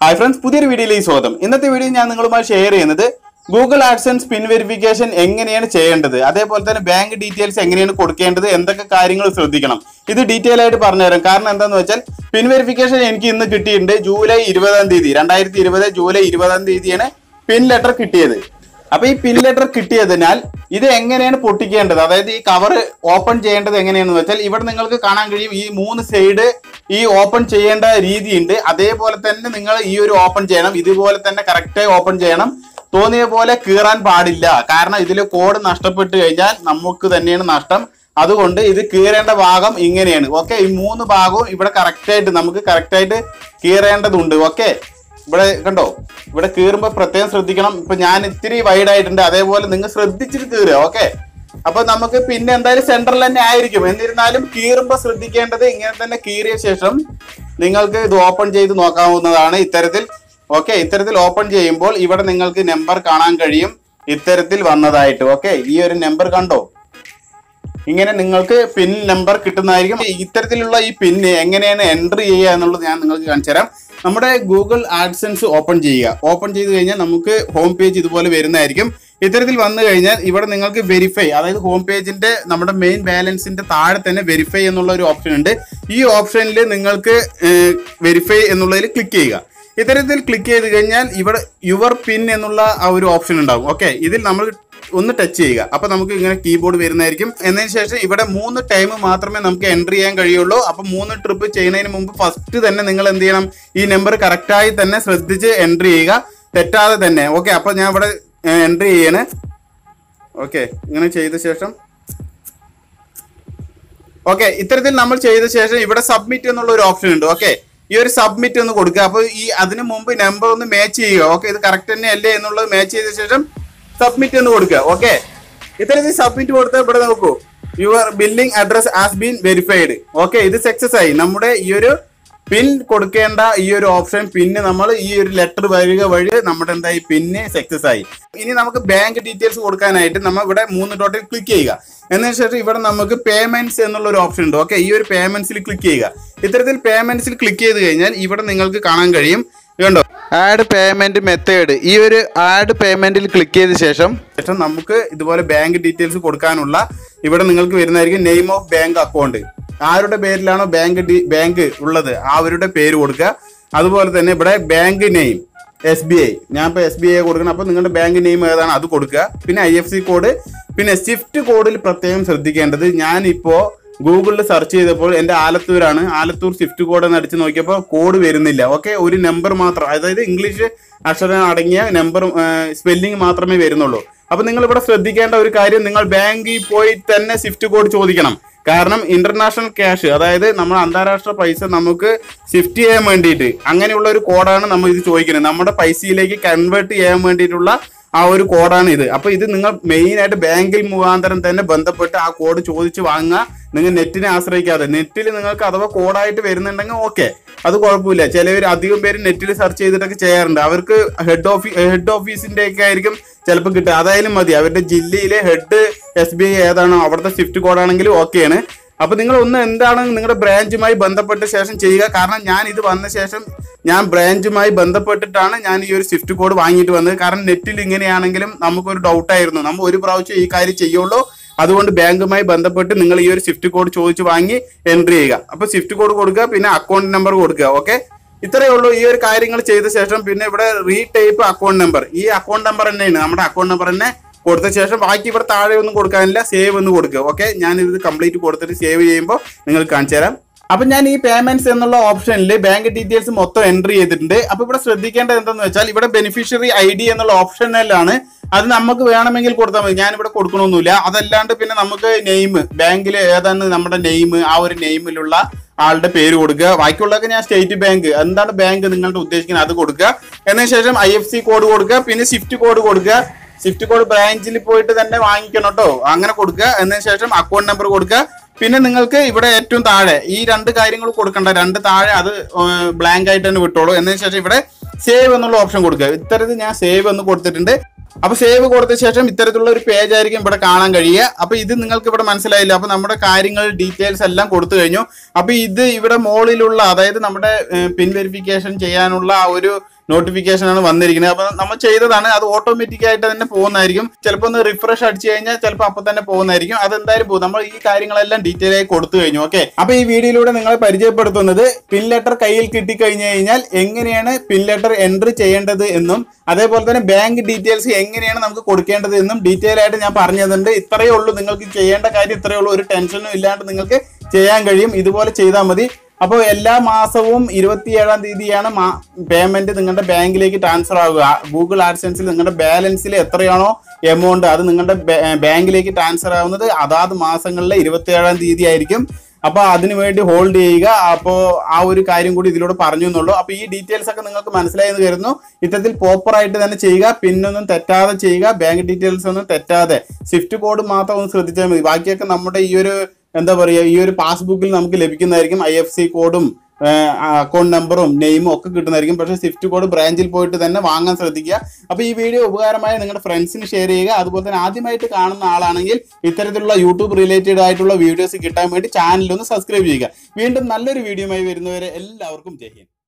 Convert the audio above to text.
hi friends പുതിയൊരു വീഡിയോയിലേക്ക് സ്വാഗതം ഇന്നത്തെ വീഡിയോ ഞാൻ നിങ്ങളുമായി ഷെയർ ചെയ്യുന്നത് ഗൂഗിൾ ആഡ്സൻസ് പിൻ വെരിഫിക്കേഷൻ എങ്ങനെയാണ് ചെയ്യേണ്ടത് അതേപോലെ തന്നെ ബാങ്ക് ഡീറ്റെയിൽസ് എങ്ങനെയാണ് കൊടുക്കേണ്ടത് എന്തൊക്കെ കാര്യങ്ങൾ ശ്രദ്ധിക്കണം ഇത് ഡീറ്റെയിൽ ആയിട്ട് പറഞ്ഞുതരാം കാരണം എന്താന്ന് വെച്ചാൽ പിൻ വെരിഫിക്കേഷൻ എനിക്ക് ഇന്ന് കിട്ടിയിട്ടുണ്ട് ജൂലൈ ഇരുപതാം തീയതി രണ്ടായിരത്തി ഇരുപത് ജൂലൈ ഇരുപതാം തീയതിയാണ് പിൻ ലെറ്റർ കിട്ടിയത് അപ്പൊ ഈ പിൻ ലെറ്റർ കിട്ടിയതിനാൽ ഇത് എങ്ങനെയാണ് പൊട്ടിക്കേണ്ടത് അതായത് ഈ കവർ ഓപ്പൺ ചെയ്യേണ്ടത് എങ്ങനെയാണെന്ന് വെച്ചാൽ ഇവിടെ നിങ്ങൾക്ക് കാണാൻ കഴിയും ഈ മൂന്ന് സൈഡ് ഈ ഓപ്പൺ ചെയ്യേണ്ട രീതിയുണ്ട് അതേപോലെ തന്നെ നിങ്ങൾ ഈ ഒരു ഓപ്പൺ ചെയ്യണം ഇതുപോലെ തന്നെ കറക്റ്റായി ഓപ്പൺ ചെയ്യണം തോന്നിയ പോലെ കീറാൻ പാടില്ല കാരണം ഇതിൽ കോഡ് നഷ്ടപ്പെട്ട് കഴിഞ്ഞാൽ നമുക്ക് തന്നെയാണ് നഷ്ടം അതുകൊണ്ട് ഇത് കീറേണ്ട ഭാഗം ഇങ്ങനെയാണ് ഓക്കെ ഈ മൂന്ന് ഭാഗവും ഇവിടെ കറക്റ്റായിട്ട് നമുക്ക് കറക്റ്റായിട്ട് കീറേണ്ടതുണ്ട് ഓക്കെ ഇവിടെ കണ്ടോ ഇവിടെ കീറുമ്പോ പ്രത്യേകം ശ്രദ്ധിക്കണം ഇപ്പൊ ഞാൻ ഇത്തിരി വൈഡ് ആയിട്ടുണ്ട് അതേപോലെ നിങ്ങൾ ശ്രദ്ധിച്ചിട്ട് കീറുക ഓക്കെ അപ്പൊ നമുക്ക് പിന്നെ എന്തായാലും സെന്ററിൽ തന്നെ ആയിരിക്കും എന്നിരുന്നാലും കീറുമ്പോ ശ്രദ്ധിക്കേണ്ടത് ഇങ്ങനെ തന്നെ കീറിയ ശേഷം നിങ്ങൾക്ക് ഇത് ഓപ്പൺ ചെയ്ത് നോക്കാവുന്നതാണ് ഇത്തരത്തിൽ ഓക്കെ ഇത്തരത്തിൽ ഓപ്പൺ ചെയ്യുമ്പോൾ ഇവിടെ നിങ്ങൾക്ക് നമ്പർ കാണാൻ കഴിയും ഇത്തരത്തിൽ വന്നതായിട്ട് ഓക്കെ ഈ ഒരു നമ്പർ കണ്ടോ ഇങ്ങനെ നിങ്ങൾക്ക് പിൻ നമ്പർ കിട്ടുന്നതായിരിക്കും ഇത്തരത്തിലുള്ള ഈ പിന്ന് എങ്ങനെയാണ് എൻട്രി ചെയ്യുക എന്നുള്ളത് ഞാൻ നിങ്ങൾക്ക് കാണിച്ചു തരാം നമ്മുടെ ഗൂഗിൾ ആഡ്സൻസ് ഓപ്പൺ ചെയ്യുക ഓപ്പൺ ചെയ്ത് കഴിഞ്ഞാൽ നമുക്ക് ഹോം പേജ് ഇതുപോലെ വരുന്നതായിരിക്കും ഇത്തരത്തിൽ വന്നു കഴിഞ്ഞാൽ ഇവിടെ നിങ്ങൾക്ക് വെരിഫൈ അതായത് ഹോം പേജിന്റെ നമ്മുടെ മെയിൻ ബാലൻസിന്റെ താഴെ തന്നെ വെരിഫൈ എന്നുള്ള ഒരു ഓപ്ഷൻ ഉണ്ട് ഈ ഓപ്ഷനിൽ നിങ്ങൾക്ക് വെരിഫൈ എന്നുള്ളതിൽ ക്ലിക്ക് ചെയ്യുക ഇത്തരത്തിൽ ക്ലിക്ക് ചെയ്ത് കഴിഞ്ഞാൽ ഇവിടെ യുവർ പിൻ എന്നുള്ള ആ ഒരു ഓപ്ഷൻ ഉണ്ടാവും ഓക്കെ ഇതിൽ നമ്മൾ ഒന്ന് ടച്ച് ചെയ്യുക അപ്പൊ നമുക്ക് ഇങ്ങനെ കീബോർഡ് വരുന്നതായിരിക്കും എന്നതിന് ശേഷം ഇവിടെ മൂന്ന് ടൈം മാത്രമേ നമുക്ക് എൻട്രി ചെയ്യാൻ കഴിയുള്ളൂ അപ്പൊ മൂന്ന് ട്രിപ്പ് ചെയ്യുന്നതിന് മുമ്പ് ഫസ്റ്റ് തന്നെ നിങ്ങൾ എന്ത് ചെയ്യണം ഈ നമ്പർ കറക്റ്റായി തന്നെ ശ്രദ്ധിച്ച് എൻട്രി ചെയ്യുക തെറ്റാതെ തന്നെ ഓക്കെ അപ്പൊ ഞാൻ ഇവിടെ എൻട്രി ചെയ്യണേ ഓക്കെ ഇങ്ങനെ ചെയ്ത ശേഷം ഓക്കെ ഇത്തരത്തിൽ നമ്മൾ ചെയ്ത ശേഷം ഇവിടെ സബ്മിറ്റ് എന്നുള്ള ഒരു ഓപ്ഷൻ ഉണ്ട് ഓക്കെ ഈ ഒരു സബ്മിറ്റ് ഒന്ന് കൊടുക്കുക അപ്പോൾ ഈ അതിന് മുമ്പ് നമ്പർ ഒന്ന് മാച്ച് ചെയ്യുക ഓക്കെ ഇത് കറക്റ്റ് തന്നെ അല്ലേ എന്നുള്ളത് മാച്ച് ചെയ്ത ശേഷം സബ്മിറ്റ് എന്ന് കൊടുക്കുക ഓക്കെ ഇത്തരത്തിൽ സബ്മിറ്റ് കൊടുത്താൽ ഇവിടെ നോക്കൂ your billing address has been verified okay ഇത് സക്സസ് ആയി നമ്മുടെ ഈ ഒരു പിൻ കൊടുക്കേണ്ട ഈ ഒരു ഓപ്ഷൻ പിന്നെ നമ്മൾ ഈ ഒരു ലെറ്റർ വരിക വഴി നമ്മുടെ എന്തായി പിന്നെ സക്സസ് ആയി ഇനി നമുക്ക് ബാങ്ക് ഡീറ്റെയിൽസ് കൊടുക്കാനായിട്ട് നമ്മൾ ഇവിടെ മൂന്ന് ഡോട്ടിൽ ക്ലിക്ക് ചെയ്യുക എന്നതിന് ശേഷം ഇവിടെ നമുക്ക് പേയ്മെന്റ്സ് എന്നുള്ള ഒരു ഓപ്ഷൻ ഉണ്ട് ഓക്കെ ഈ ഒരു പേയ്മെന്റ്സിൽ ക്ലിക്ക് ചെയ്യുക ഇത്തരത്തിൽ പേയ്മെന്റ്സിൽ ക്ലിക്ക് ചെയ്ത് കഴിഞ്ഞാൽ ഇവിടെ നിങ്ങൾക്ക് കാണാൻ കഴിയും കണ്ടോ ആഡ് പേയ്മെന്റ് മെത്തേഡ് ഈ ഒരു ആഡ് പേയ്മെന്റിൽ ക്ലിക്ക് ചെയ്ത ശേഷം ശേഷം നമുക്ക് ഇതുപോലെ ബാങ്ക് ഡീറ്റെയിൽസ് കൊടുക്കാനുള്ള ഇവിടെ നിങ്ങൾക്ക് വരുന്നതായിരിക്കും നെയിം ഓഫ് ബാങ്ക് അക്കൗണ്ട് ആരുടെ പേരിലാണോ ബാങ്ക് ഡി- ബാങ്ക് ഉള്ളത് ആ അവരുടെ പേര് കൊടുക്കുക അതുപോലെ തന്നെ ഇവിടെ bank name S B I ഞാൻ ഇപ്പോൾ എസ് ബി ഐ കൊടുക്കണം അപ്പോൾ നിങ്ങളുടെ ബാങ്ക് നെയിം ഏതാണ് അത് കൊടുക്കുക പിന്നെ ഐ എഫ് സി കോഡ് പിന്നെ സ്വിഫ്റ്റ് കോഡിൽ പ്രത്യേകം ശ്രദ്ധിക്കേണ്ടത് ഞാനിപ്പോൾ ഗൂഗിളിൽ സെർച്ച് ചെയ്തപ്പോൾ എൻ്റെ ആലത്തൂരാണ് ആലത്തൂർ സ്വിഫ്റ്റ് കോഡ് എന്ന് അടിച്ച് നോക്കിയപ്പോൾ കോഡ് വരുന്നില്ല ഓക്കെ ഒരു നമ്പർ മാത്രം അതായത് ഇംഗ്ലീഷ് അക്ഷരം അടങ്ങിയ നമ്പർ സ്പെല്ലിംഗ് മാത്രമേ വരുന്നുള്ളൂ അപ്പോൾ നിങ്ങൾ ഇവിടെ ശ്രദ്ധിക്കേണ്ട ഒരു കാര്യം നിങ്ങൾ ബാങ്കിൽ പോയി തന്നെ സ്വിഫ്റ്റ് കോഡ് ചോദിക്കണം കാരണം ഇന്റർനാഷണൽ ക്യാഷ് അതായത് നമ്മൾ അന്താരാഷ്ട്ര പൈസ നമുക്ക് ഷിഫ്റ്റ് ചെയ്യാൻ വേണ്ടിയിട്ട് അങ്ങനെയുള്ള ഒരു കോഡാണ് നമ്മൾ ഇത് ചോദിക്കുന്നത് നമ്മുടെ പൈസയിലേക്ക് കൺവേർട്ട് ചെയ്യാൻ വേണ്ടിയിട്ടുള്ള ആ ഒരു കോഡാണ് ഇത് അപ്പൊ ഇത് നിങ്ങൾ മെയിൻ ആയിട്ട് ബാങ്കിൽ മുഖാന്തരം തന്നെ ബന്ധപ്പെട്ട് ആ കോഡ് ചോദിച്ച് വാങ്ങുക നിങ്ങൾ നെറ്റിനെ ആശ്രയിക്കാതെ നെറ്റിൽ നിങ്ങൾക്ക് അഥവാ കോഡായിട്ട് വരുന്നുണ്ടെങ്കിൽ ഓക്കെ അത് കുഴപ്പമില്ല ചിലവർ അധികം പേര് നെറ്റിൽ സെർച്ച് ചെയ്തിട്ടൊക്കെ ചെയ്യാറുണ്ട് അവർക്ക് ഹെഡ് ഓഫീസ് ഹെഡ് ഓഫീസിന്റെ ഒക്കെ ആയിരിക്കും ചിലപ്പോൾ കിട്ടുക അതായാലും മതി അവരുടെ ജില്ലയിലെ ഹെഡ് എസ് ബി ഐ ഏതാണോ അവിടുത്തെ സ്വിഫ്റ്റ് കോഡാണെങ്കിലും ഓക്കെയാണ് അപ്പൊ നിങ്ങൾ ഒന്ന് എന്താണ് നിങ്ങളുടെ ബ്രാഞ്ചുമായി ബന്ധപ്പെട്ട ശേഷം ചെയ്യുക കാരണം ഞാൻ ഇത് വന്ന ശേഷം ഞാൻ ബ്രാഞ്ചുമായി ബന്ധപ്പെട്ടിട്ടാണ് ഞാൻ ഈ ഒരു സ്വിഫ്റ്റ് കോഡ് വാങ്ങിയിട്ട് വന്നത് കാരണം നെറ്റിൽ ഇങ്ങനെയാണെങ്കിലും നമുക്കൊരു ഡൗട്ടായിരുന്നു നമ്മൾ ഒരു പ്രാവശ്യം ഈ കാര്യം ചെയ്യുള്ളൂ അതുകൊണ്ട് ബാങ്കുമായി ബന്ധപ്പെട്ട് നിങ്ങൾ ഈ ഒരു സ്വിഫ്റ്റ് കോഡ് ചോദിച്ച് വാങ്ങി എൻട്രി ചെയ്യുക അപ്പൊ സ്വിഫ്റ്റ് കോഡ് കൊടുക്കുക പിന്നെ അക്കൗണ്ട് നമ്പർ കൊടുക്കുക ഓക്കെ ഇത്രയേ ഉള്ളൂ ഈ ഒരു കാര്യങ്ങൾ ചെയ്ത ശേഷം പിന്നെ ഇവിടെ റീടൈപ്പ് അക്കൗണ്ട് നമ്പർ ഈ അക്കൗണ്ട് നമ്പർ തന്നെയാണ് നമ്മുടെ അക്കൗണ്ട് നമ്പർ തന്നെ കൊടുത്ത ശേഷം ബാക്കി ഇവിടെ താഴെ ഒന്നും കൊടുക്കാനില്ല സേവ് എന്ന് കൊടുക്കുക ഓക്കെ ഞാൻ ഇത് കംപ്ലീറ്റ് കൊടുത്തിട്ട് സേവ് ചെയ്യുമ്പോൾ നിങ്ങൾക്ക് കാണിച്ചു തരാം അപ്പൊ ഞാൻ ഈ പേയ്മെന്റ്സ് എന്നുള്ള ഓപ്ഷനിൽ ബാങ്ക് ഡീറ്റെയിൽസ് മൊത്തം എൻട്രി ചെയ്തിട്ടുണ്ട് അപ്പൊ ഇവിടെ ശ്രദ്ധിക്കേണ്ടത് എന്തെന്ന് വെച്ചാൽ ഇവിടെ ബെനിഫിഷ്യറി ഐ ഡി എന്നുള്ള ഓപ്ഷനിലാണ് അത് നമുക്ക് വേണമെങ്കിൽ കൊടുത്താൽ മതി ഞാൻ ഇവിടെ കൊടുക്കണമൊന്നുമില്ല അതല്ലാണ്ട് പിന്നെ നമുക്ക് നെയിം ബാങ്കിൽ ഏതാണ് നമ്മുടെ നെയിം ആ ഒരു നെയിമിലുള്ള ആളുടെ പേര് കൊടുക്കുക ബാക്കിയുള്ളതൊക്കെ ഞാൻ സ്റ്റേറ്റ് ബാങ്ക് എന്താണ് ബാങ്ക് നിങ്ങളുടെ ഉദ്ദേശിക്കുന്നത് അത് കൊടുക്കുക എന്നതിന് ശേഷം ഐ എഫ് സി കോഡ് കൊടുക്കുക പിന്നെ സ്വിഫ്റ്റ് കോഡ് കൊടുക്കുക സ്വിഫ്റ്റ് കോഡ് ബ്രാഞ്ചിൽ പോയിട്ട് തന്നെ വാങ്ങിക്കണം കേട്ടോ അങ്ങനെ കൊടുക്കുക എന്നതിന് ശേഷം അക്കൗണ്ട് നമ്പർ കൊടുക്കുക പിന്നെ നിങ്ങൾക്ക് ഇവിടെ ഏറ്റവും താഴെ ഈ രണ്ട് കാര്യങ്ങൾ കൊടുക്കണ്ട രണ്ട് താഴെ അത് ബ്ലാങ്ക് ആയിട്ട് തന്നെ വിട്ടോളൂ എന്നതിന് ശേഷം ഇവിടെ സേവ് എന്നുള്ള ഓപ്ഷൻ കൊടുക്കുക ഇത്തരത്തിൽ ഞാൻ സേവ് എന്ന് കൊടുത്തിട്ടുണ്ട് അപ്പൊ സേവ് കൊടുത്ത ശേഷം ഇത്തരത്തിലുള്ള ഒരു പേജ് ആയിരിക്കും ഇവിടെ കാണാൻ കഴിയുക അപ്പൊ ഇത് നിങ്ങൾക്ക് ഇവിടെ മനസ്സിലായില്ല അപ്പൊ നമ്മുടെ കാര്യങ്ങൾ ഡീറ്റെയിൽസ് എല്ലാം കൊടുത്തു കഴിഞ്ഞു അപ്പൊ ഇത് ഇവിടെ മുകളിലുള്ള അതായത് നമ്മുടെ പിൻ വെരിഫിക്കേഷൻ ചെയ്യാനുള്ള ആ ഒരു നോട്ടിഫിക്കേഷൻ ആണ് വന്നിരിക്കുന്നത് അപ്പൊ നമ്മൾ ചെയ്തതാണ് അത് ഓട്ടോമാറ്റിക് ആയിട്ട് തന്നെ പോകുന്നതായിരിക്കും ചിലപ്പോൾ ഒന്ന് റിഫ്രഷ് അടിച്ചു കഴിഞ്ഞാൽ ചിലപ്പോൾ അപ്പൊ തന്നെ പോകുന്നതായിരിക്കും അത് എന്തായാലും പോകും നമ്മൾ ഈ കാര്യങ്ങളെല്ലാം ഡീറ്റെയിൽ ആയി കൊടുത്തു കഴിഞ്ഞു ഓക്കെ അപ്പൊ ഈ വീഡിയോയിലൂടെ നിങ്ങളെ പരിചയപ്പെടുത്തുന്നത് പിൻ ലെറ്റർ കയ്യിൽ കിട്ടിക്കഴിഞ്ഞു കഴിഞ്ഞാൽ എങ്ങനെയാണ് പിൻ ലെറ്റർ എൻട്രി ചെയ്യേണ്ടത് എന്നും അതേപോലെ തന്നെ ബാങ്ക് ഡീറ്റെയിൽസ് എങ്ങനെയാണ് നമുക്ക് കൊടുക്കേണ്ടത് എന്നും ഡീറ്റെയിൽ ആയിട്ട് ഞാൻ പറഞ്ഞു തന്നിട്ടുണ്ട് ഇത്രയേ ഉള്ളൂ നിങ്ങൾക്ക് ചെയ്യേണ്ട കാര്യം ഇത്രയേ ഉള്ളൂ ഒരു ടെൻഷനും ഇല്ലാണ്ട് നിങ്ങൾക്ക് ചെയ്യാൻ കഴിയും ഇതുപോലെ ചെയ്താൽ മതി അപ്പോൾ എല്ലാ മാസവും ഇരുപത്തിയേഴാം തീയതിയാണ് പേയ്മെന്റ് നിങ്ങളുടെ ബാങ്കിലേക്ക് ട്രാൻസ്ഫർ ആവുക ഗൂഗിൾ ആഡ്സെൻസിൽ നിങ്ങളുടെ ബാലൻസിൽ എത്രയാണോ എമൗണ്ട് അത് നിങ്ങളുടെ ബാങ്കിലേക്ക് ട്രാൻസ്ഫർ ആവുന്നത് അതാത് മാസങ്ങളിലെ ഇരുപത്തിയേഴാം തീയതി ആയിരിക്കും അപ്പോൾ അതിനു വേണ്ടി ഹോൾഡ് ചെയ്യുക അപ്പോൾ ആ ഒരു കാര്യം കൂടി ഇതിലൂടെ പറഞ്ഞു എന്നുള്ളൂ അപ്പോൾ ഈ ഡീറ്റെയിൽസ് ഒക്കെ നിങ്ങൾക്ക് മനസ്സിലായെന്ന് കരുതുന്നു ഇത്തരത്തിൽ പ്രോപ്പർ ആയിട്ട് തന്നെ ചെയ്യുക പിന്നൊന്നും തെറ്റാതെ ചെയ്യുക ബാങ്ക് ഡീറ്റെയിൽസ് ഒന്നും തെറ്റാതെ സ്വിഫ്റ്റ് കോഡ് മാത്രം ഒന്ന് ശ്രദ്ധിച്ചാൽ മതി ബാക്കിയൊക്കെ നമ്മുടെ ഈ ഒരു എന്താ പറയുക ഈ ഒരു പാസ്ബുക്കിൽ നമുക്ക് ലഭിക്കുന്നതായിരിക്കും ഐ എഫ് സി കോഡും അക്കൗണ്ട് നമ്പറും നെയിമും ഒക്കെ കിട്ടുന്നതായിരിക്കും പക്ഷേ സ്വിഫ്റ്റ് കോഡ് ബ്രാഞ്ചിൽ പോയിട്ട് തന്നെ വാങ്ങാൻ ശ്രദ്ധിക്കുക അപ്പോൾ ഈ വീഡിയോ ഉപകാരമായ നിങ്ങളുടെ ഫ്രണ്ട്സിന് ഷെയർ ചെയ്യുക അതുപോലെ തന്നെ ആദ്യമായിട്ട് കാണുന്ന ആളാണെങ്കിൽ ഇത്തരത്തിലുള്ള യൂട്യൂബ് റിലേറ്റഡ് ആയിട്ടുള്ള വീഡിയോസ് കിട്ടാൻ വേണ്ടി ചാനൽ ഒന്ന് സബ്സ്ക്രൈബ് ചെയ്യുക വീണ്ടും നല്ലൊരു വീഡിയോയുമായി വരുന്നവരെ എല്ലാവർക്കും ജയ് ഹിന്ദ്